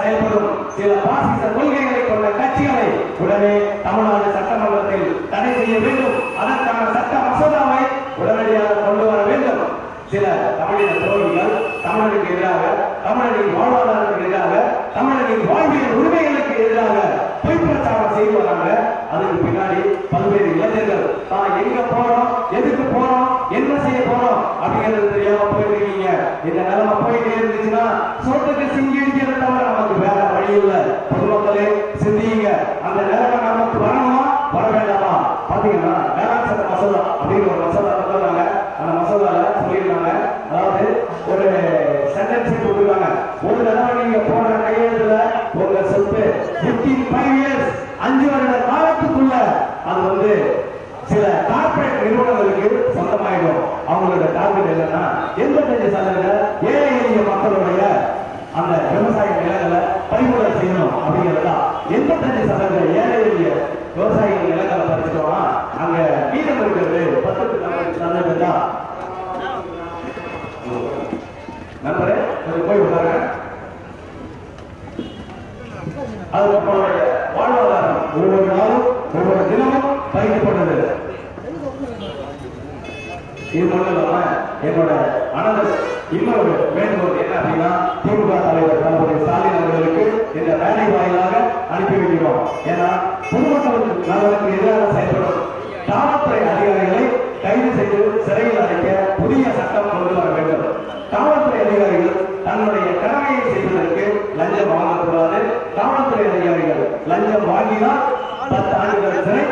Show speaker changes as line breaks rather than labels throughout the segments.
செயல்படும் சில பாசிச கொள்கைகளை கொண்ட கட்சிகளை உடனே தமிழ்நாடு சட்டமன்றத்தில் தடை செய்ய வேண்டும் அதற்கான சட்ட மசோதாவை உடனடியாக கொண்டு வர வேண்டும் சில தமிழின துரோகிகள் தமிழருக்கு எதிராக தமிழரின் வாழ்வாதாரத்துக்கு எதிராக தமிழரின் வாழ்வியல் உரிமைகளுக்கு எதிராக பொய் பிரச்சாரம் செய்து வராங்க அதுக்கு பின்னாடி பல்வேறு இளைஞர்கள் தான் எங்க போறோம் எதுக்கு போறோம் என்ன செய்ய போறோம் அப்படிங்கிறது தெரியாம போயிருக்கீங்க இந்த நிலைமை போயிட்டே இருந்துச்சுன்னா சோத்துக்கு சிங்கி அடிக்கிறத தவிர நமக்கு வேற வழி இல்ல பொதுமக்களே சிந்தியுங்க அந்த நிலைமை நமக்கு வரணுமா வர வேண்டாமா பாத்தீங்கன்னா வேளாண் சட்ட மசோதா அப்படின்னு ஒரு மசோதா கொண்டு வந்தாங்க அந்த மசோதால சொல்லியிருக்காங்க அதாவது ஒரு சென்டென்ஸ் கொடுத்துருக்காங்க ஒரு தடவை நீங்க போன கையெழுத்துல உங்க சொத்து 15 ஃபைவ் இயர்ஸ் அஞ்சு வருட காலத்துக்குள்ள அது வந்து சில கார்ப்பரேட் நிறுவனங்களுக்கு சொந்தமாயிடும் அவங்களோட டார்கெட் என்னன்னா எண்பத்தஞ்சு சதவீத ஏழை எளிய மக்களுடைய அந்த விவசாய நிலங்களை பறிமுதல் செய்யணும் அப்படிங்கிறதா எண்பத்தஞ்சு சதவீத ஏழை எளிய விவசாயிகள் நிலங்களை பறிச்சிட்டோம்னா அங்க மீதம் இருக்கிறது பத்து சதவீதம் தான் நண்பரே கொஞ்சம் போய் விட்டாங்க அது நம்மளுடைய வாழ்வாதாரம் ஒவ்வொரு நாளும் ஒவ்வொரு தினமும் பறிக்கப்படுது இது மட்டும் இல்லாம என்னோட அனந்தர் இன்னொரு வேண்டுகோள் என்ன அப்படின்னா திமுக தலைவர் தளபதி ஸ்டாலின் அவர்களுக்கு இந்த வேலை வாயிலாக அனுப்பி வைக்கிறோம் ஏன்னா பொதுமக்களுக்கு நலனுக்கு எதிராக செயல்படும் காவல்துறை அதிகாரிகளை கைது செய்து சிறையில் அடைக்க புதிய சட்டம் கொண்டு வர வேண்டும் காவல்துறை அதிகாரிகள் தன்னுடைய கடமையை செய்வதற்கு லஞ்சம் வாங்கக்கூடாது காவல்துறை அதிகாரிகள் லஞ்சம் வாங்கினால் பத்து ஆண்டுகள் சிறை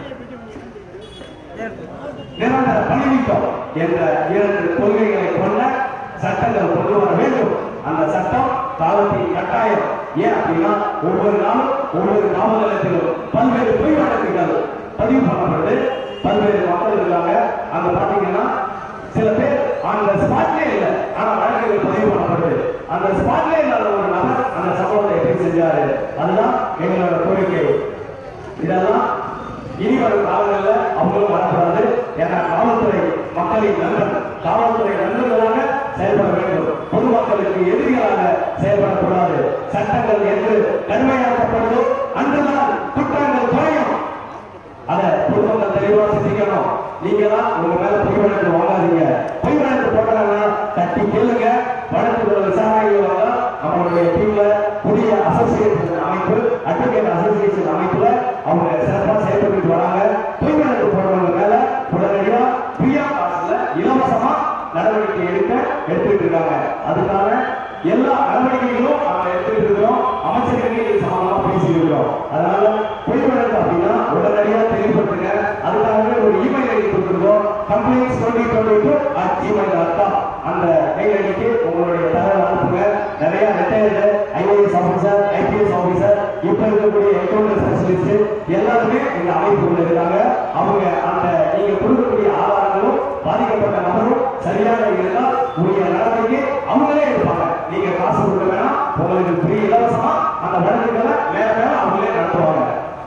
நிரந்தர பணிநீக்கம் என்ற இரண்டு கொள்கைகளை கொண்ட சட்டங்கள் கொண்டு வர வேண்டும் அந்த சட்டம் காலத்தின் கட்டாயம் ஏன் அப்படின்னா ஒவ்வொரு நாளும் ஒவ்வொரு காவல் நிலையத்திலும் பல்வேறு பொய் வழக்குகள் பதிவு பண்ணப்படுது பல்வேறு மக்கள் இருக்காங்க அங்க பாத்தீங்கன்னா சில பேர் அந்த ஸ்பாட்லே இல்ல ஆனா வழக்குகள் பதிவு பண்ணப்படுது அந்த ஸ்பாட்லே இல்லாத ஒரு நபர் அந்த சம்பவத்தை எப்படி செஞ்சாரு அதுதான் எங்களோட கோரிக்கை இதெல்லாம் இனி வரும் காலங்களில் அவங்களும் வரக்கூடாது ஏன்னா காவல்துறை மக்களின் நண்பன் காவல்துறை நண்பர்களாக செயல்பட வேண்டும் பொதுமக்களுக்கு எதிரிகளாக செயல்படக்கூடாது சட்டங்கள் என்று கடுமையாக்கப்படுதோ அன்றுதான் குற்றங்கள் குறையும் அத பொதுமக்கள் தெளிவா சிந்திக்கணும் நீங்க தான் உங்க மேல பொய் வழக்கு வாங்காதீங்க பொய் வழக்கு போட்டாங்கன்னா தட்டி கேளுங்க வழக்கு விசாரணை வந்தா நம்மளுடைய டீம்ல புதிய அசோசியேஷன் அமைப்பு அட்வொகேட் அசோசியேஷன் அமைப்புல அவங்க சிறப்பா செயல்பட்டு வராங்க பொய் வழக்கு போடுறவங்க மேல உடனடியா பிரியா காசுல இலவசமா நடவடிக்கை எடுக்க எடுத்துட்டு இருக்காங்க அதுக்கான எல்லா நடவடிக்கைகளும் நாம எடுத்துட்டு இருக்கிறோம் அமைச்சர்கள் இது சம்பந்தமா பேசிட்டு இருக்கிறோம் அதனால பொய் வழக்கு அப்படின்னா உடனடியா தெளிவுபடுத்துங்க அதுக்காகவே ஒரு இமெயில் ஐடி கொடுத்துருக்கோம் complaints twenty twenty two at Gmail dot com அந்த மெயில் ஐடிக்கு உங்களுடைய தகவல் அனுப்புங்க நிறைய retired IAS officer IPS officer இப்ப இருக்கக்கூடிய அக்கௌண்ட் ஸ்பெஷலிஸ்ட் எல்லாருமே இந்த அமைப்புக்குள்ள இருக்காங்க அவங்க அந்த நீங்க கொடுக்கக்கூடிய ஆதாரங்களும் பாதிக்கப்பட்ட நபரும் சரியாக இருந்தால் உரிய நடவடிக்கை அவங்களே எடுப்பாங்க நீங்க காசு கொடுக்க வேணாம் உங்களுக்கு ஃப்ரீ இலவசமா அந்த வழக்குகளை மேல மேல அவங்களே நடத்துவாங்க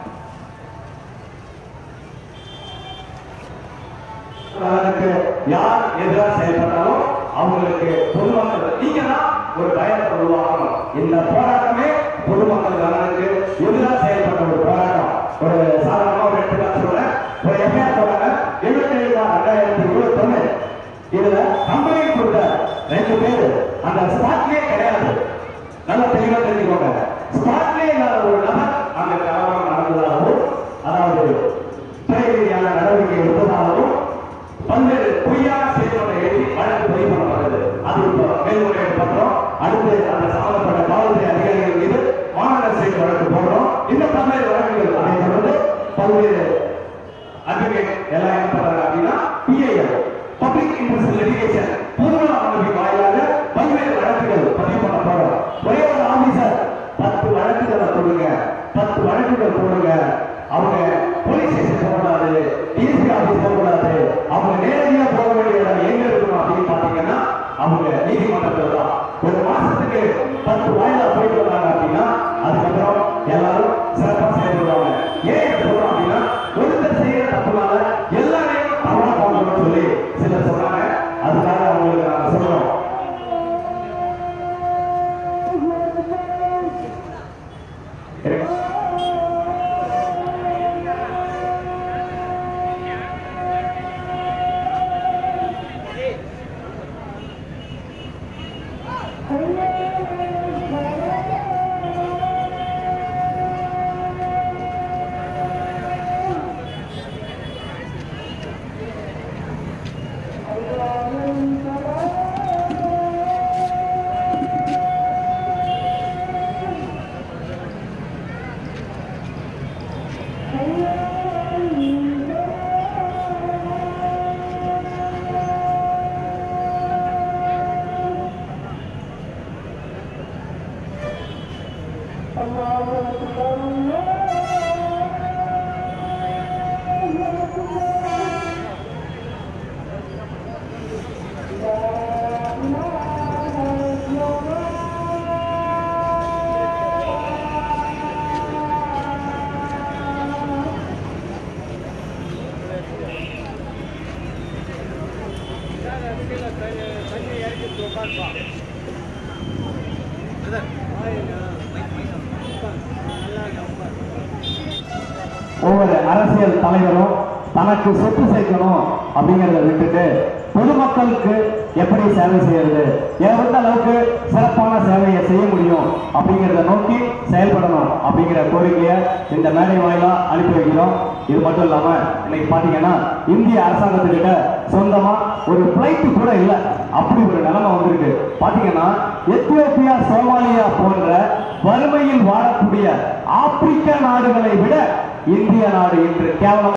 அதற்கு யார் எதிராக செயல்பட்டாலும் அவங்களுக்கு பொதுமக்கள் நீங்க தான் ஒரு பயத்தை உருவாக்கணும் இந்த போராட்டமே பொதுமக்கள் நலனுக்கு எதிராக செயல்பட்ட ஒரு போராட்டம் ஒரு சாதாரணமா ஒரு எடுத்துக்காட்டு சொல்றேன் ஒரு எஃப்ஐஆர் போறாங்க எழுபத்தி ஏழு ரெண்டாயிரத்தி இருபத்தி ஒண்ணு இதுல கம்பெனி கொடுத்த ரெண்டு பேர் அந்த ஸ்பாட்லயே கிடையாது நல்லா தெளிவா தெரிஞ்சுக்கோங்க ஸ்பாட்லயே இல்லாத ஒரு நபர் அங்க கலவரம் நடந்ததாகவும் அதாவது துறை ரீதியான நடவடிக்கை எடுத்ததாகவும் பல்வேறு பொய்யான செய்திகளை எழுதி வழக்கு பதிவு பண்ணப்படுது அது இப்போ மேல்முறையீடு பண்றோம் அடுத்து அந்த சம்பந்தப்பட்ட காவல்துறை அதிகாரிகள் மீது மாநகர செய்தி வழக்கு போடுறோம் இன்னும் பல்வேறு வழக்குகள் அதை தொடர்ந்து பல்வேறு அட்வொகேட் எல்லாம் என்ன பண்றாங்க அப்படின்னா பிஐஎல் பப்ளிக் இன்ட்ரெஸ்ட் லிட்டிகேஷன் பொதுநல அமைப்பின் வாயிலாக பல்வேறு வழக்குகள் பதிவு பண்ண போறோம் ஒரே ஒரு ஆபீசர் பத்து வழக்குகள் ஒவ்வொரு அரசியல் தலைவரும் தனக்கு சொத்து சேர்க்கணும் அப்படிங்கறத விட்டுட்டு பொதுமக்களுக்கு எப்படி சேவை செய்யறது எந்த அளவுக்கு சிறப்பான சேவையை செய்ய முடியும் அப்படிங்கறத நோக்கி செயல்படணும் அப்படிங்கிற கோரிக்கையை இந்த மேடை வாயிலா அனுப்பி வைக்கிறோம் இது மட்டும் இல்லாம இன்னைக்கு பாத்தீங்கன்னா இந்திய அரசாங்கத்துக்கிட்ட சொந்தமா ஒரு பிளைட் கூட இல்ல அப்படி ஒரு நிலைமை வந்திருக்கு பாத்தீங்கன்னா எத்தியோப்பியா சோமாலியா போன்ற வறுமையில் வாழக்கூடிய ஆப்பிரிக்க நாடுகளை விட இந்திய நாடு இன்று கேவலம்